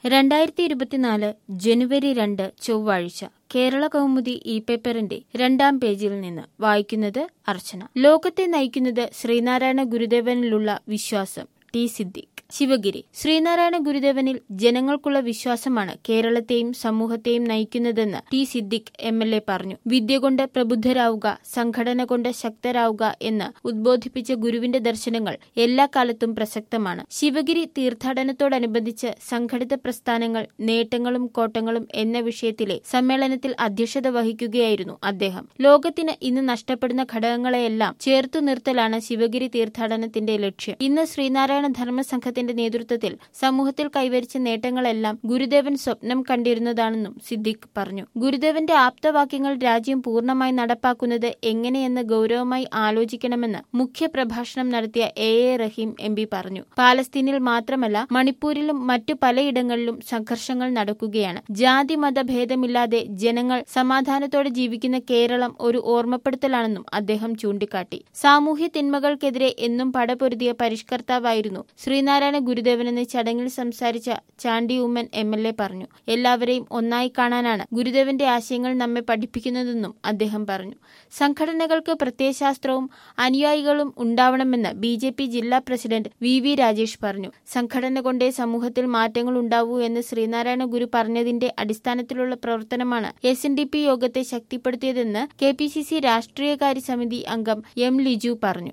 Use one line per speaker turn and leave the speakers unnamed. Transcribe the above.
രണ്ടായിരത്തി ഇരുപത്തിനാല് ജനുവരി രണ്ട് ചൊവ്വാഴ്ച കേരള കൗമുദി ഇ പേപ്പറിന്റെ രണ്ടാം പേജിൽ നിന്ന് വായിക്കുന്നത് അർച്ചന ലോകത്തെ നയിക്കുന്നത് ശ്രീനാരായണ ഗുരുദേവനിലുള്ള വിശ്വാസം ടി സിദ്ദിഖ് ശിവഗിരി ശ്രീനാരായണ ഗുരുദേവനിൽ ജനങ്ങൾക്കുള്ള വിശ്വാസമാണ് കേരളത്തെയും സമൂഹത്തെയും നയിക്കുന്നതെന്ന് T Siddique M L A പറഞ്ഞു വിദ്യ കൊണ്ട് പ്രബുദ്ധരാവുക സംഘടന കൊണ്ട് ശക്തരാവുക എന്ന് ഉദ്ബോധിപ്പിച്ച ഗുരുവിന്റെ ദർശനങ്ങൾ എല്ലാ കാലത്തും പ്രസക്തമാണ് ശിവഗിരി തീർത്ഥാടനത്തോടനുബന്ധിച്ച് സംഘടിത പ്രസ്ഥാനങ്ങൾ നേട്ടങ്ങളും കോട്ടങ്ങളും എന്ന വിഷയത്തിലെ സമ്മേളനത്തിൽ അധ്യക്ഷത വഹിക്കുകയായിരുന്നു അദ്ദേഹം ലോകത്തിന് ഇന്ന് നഷ്ടപ്പെടുന്ന ഘടകങ്ങളെയെല്ലാം ചേർത്തു നിർത്തലാണ് ശിവഗിരി തീർത്ഥാടനത്തിന്റെ ലക്ഷ്യം ഇന്ന് ശ്രീനാരായണ ധർമ്മസംഘത്തിന്റെ നേതൃത്വത്തിൽ സമൂഹത്തിൽ കൈവരിച്ച നേട്ടങ്ങളെല്ലാം ഗുരുദേവൻ സ്വപ്നം കണ്ടിരുന്നതാണെന്നും സിദ്ദിഖ് പറഞ്ഞു ഗുരുദേവന്റെ ആപ്തവാക്യങ്ങൾ രാജ്യം പൂർണ്ണമായി നടപ്പാക്കുന്നത് എങ്ങനെയെന്ന് ഗൌരവമായി ആലോചിക്കണമെന്ന് മുഖ്യ പ്രഭാഷണം നടത്തിയ A A Rahim M P പറഞ്ഞു പാലസ്തീനിൽ മാത്രമല്ല മണിപ്പൂരിലും മറ്റു പലയിടങ്ങളിലും സംഘർഷങ്ങൾ നടക്കുകയാണ് ജാതി മത ഭേദമില്ലാതെ ജനങ്ങൾ സമാധാനത്തോടെ ജീവിക്കുന്ന കേരളം ഒരു ഓർമ്മപ്പെടുത്തലാണെന്നും അദ്ദേഹം ചൂണ്ടിക്കാട്ടി സാമൂഹ്യ തിന്മകൾക്കെതിരെ എന്നും പടപൊരുതിയ പരിഷ്കർത്താവായിരുന്നു ശ്രീനാരായണ ഗുരുദേവനെന്ന് ചടങ്ങിൽ സംസാരിച്ച Chandy Oommen M L A പറഞ്ഞു എല്ലാവരെയും ഒന്നായി കാണാനാണ് ഗുരുദേവന്റെ ആശയങ്ങൾ നമ്മെ പഠിപ്പിക്കുന്നതെന്നും അദ്ദേഹം പറഞ്ഞു സംഘടനകൾക്ക് പ്രത്യയശാസ്ത്രവും അനുയായികളും ഉണ്ടാവണമെന്ന് ബി ജെ പി ജില്ലാ പ്രസിഡന്റ് വി വി രാജേഷ് പറഞ്ഞു സംഘടന കൊണ്ടേ സമൂഹത്തിൽ മാറ്റങ്ങൾ ഉണ്ടാവൂ എന്ന് ശ്രീനാരായണ ഗുരു പറഞ്ഞതിന്റെ അടിസ്ഥാനത്തിലുള്ള പ്രവർത്തനമാണ് എസ് എൻ ഡി പി യോഗത്തെ ശക്തിപ്പെടുത്തിയതെന്ന് കെ പി സി സി രാഷ്ട്രീയകാര്യ സമിതി അംഗം എം ലിജു പറഞ്ഞു